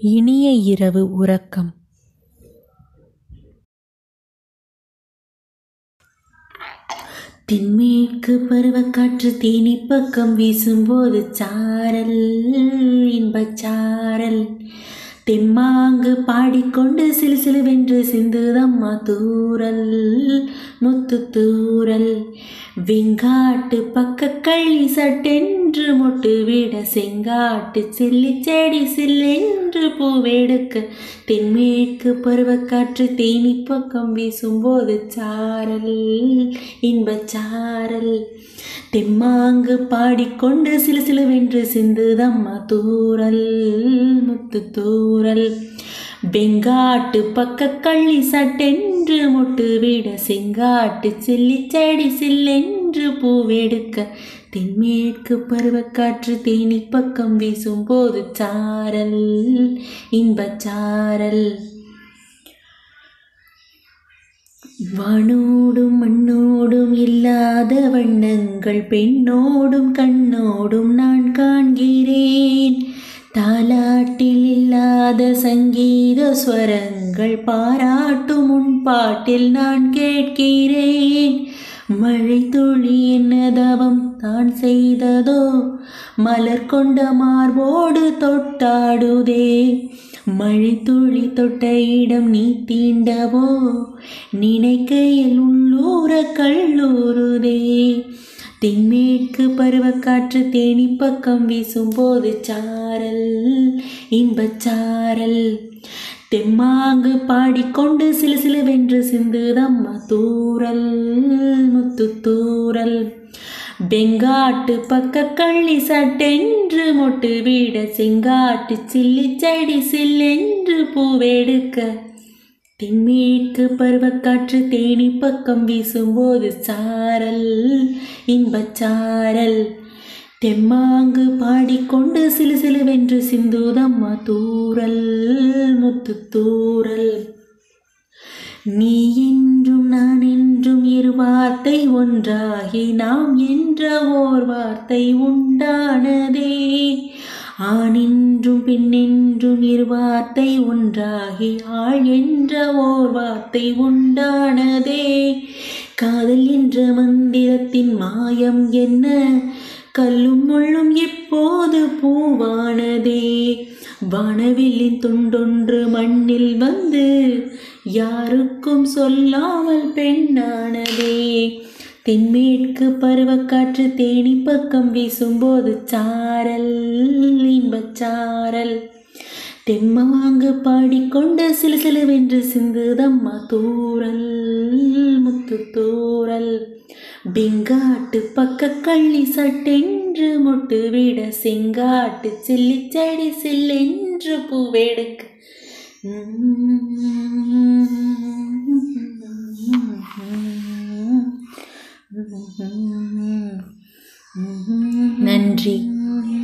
இனிய இரவு உறக்கம் தென்மேற்கு பருவக்காற்று தேனி பக்கம் வீசும்போது சாரல் இன்பச்சாரல் தெம்மாங்கு பாடிக்கொண்டு சிலு சிலுவென்று சிந்துதம்மா தூரல் முத்து தூரல் வெங்காட்டு பக்க கள்ளி சட்டென்று மொட்டு விட செங்காட்டு செல்லி செடி சில்லென்று பூவெடுக்க தென்மேற்கு பருவக்காற்று தேனி பக்கம் வீசும்போது சாரல் இன்பச்சாரல் தெம்மாங்கு பாடிக்கொண்டு சிலு சிலுவென்று சிந்துதம்மா தூரல் முத்து தூரல் வெங்காட்டு பக்க கள்ளி சட்டென்று மொட்டு விட செங்காட்டு செல்லி செடி சில்லென்று பூவெடுக்க தென்மேற்கு பருவக்காற்று தேனி பக்கம் வீசும்போது சாரல் இன்பச்சாரல் வானோடும் மண்ணோடும் இல்லாத வண்ணங்கள் பெண்ணோடும் கண்ணோடும் நான் காண்கிறேன் தாலாட்டில் இல்லாத சங்கீத ஸ்வரங்கள் பாராட்டும் உன் பாட்டில் நான் கேட்கிறேன் மழை துளி என்ன தவம் தான் செய்ததோ மலர் கொண்ட மார்போடு தொட்டாடுதே மழை துளி தொட்ட இடம் நீ தீண்டவோ நினைக்கையில் உள்ளூர கல்லூருதே தென்மேற்கு பருவக்காற்று தேனி பக்கம் வீசும்போது சாரல் இன்பச்சாரல் தெம்மாங்கு பாடிக்கொண்டு சிலு சிலுவென்று சிந்துதம்மா தூரல் முத்து தூரல் வெங்காட்டு பக்க கள்ளி சட்டென்று மொட்டு விட செங்காட்டு சில்லி செடி சில்லென்று பூவெடுக்க தென்மேற்கு பருவக்காற்று தேனி பக்கம் வீசும்போது சாரல் இன்பச்சாரல் தெம்மாங்கு பாடிக்கொண்டு சிலு சிலுவென்று சிந்துதம்மா தூரல் முத்து தூரல் நீ என்றும் நான் என்றும் இரு வார்த்தை ஒன்றாகி நாம் என்ற ஓர் வார்த்தை உண்டானதே ஆணென்றும் பெண்ணென்றும் இரு வார்த்தை ஒன்றாகி ஆள் என்ற ஓர் வார்த்தை உண்டானதே காதல் என்ற மந்திரத்தின் மாயம் என்ன கல்லும் முள்ளும் எப்போது பூவானதே வானவில்லின் துண்டொன்று மண்ணில் வந்து யாருக்கும் சொல்லாமல் பெண்ணானதே தென்மேற்கு பருவக்காற்று தேனி பக்கம் வீசும்போது சாரல் இன்பச்சாரல் தெம்மாங்கு பாடிக்கொண்டு சிலு சிலுவென்று சிந்துதம்மா தூரல் முத்து தூரல் பெங்காட்டு பக்க கள்ளி சட்டென்று மொட்டு விட செங்காட்டு சில்லி செடி சில்லென்று பூவெடுக்க நன்றி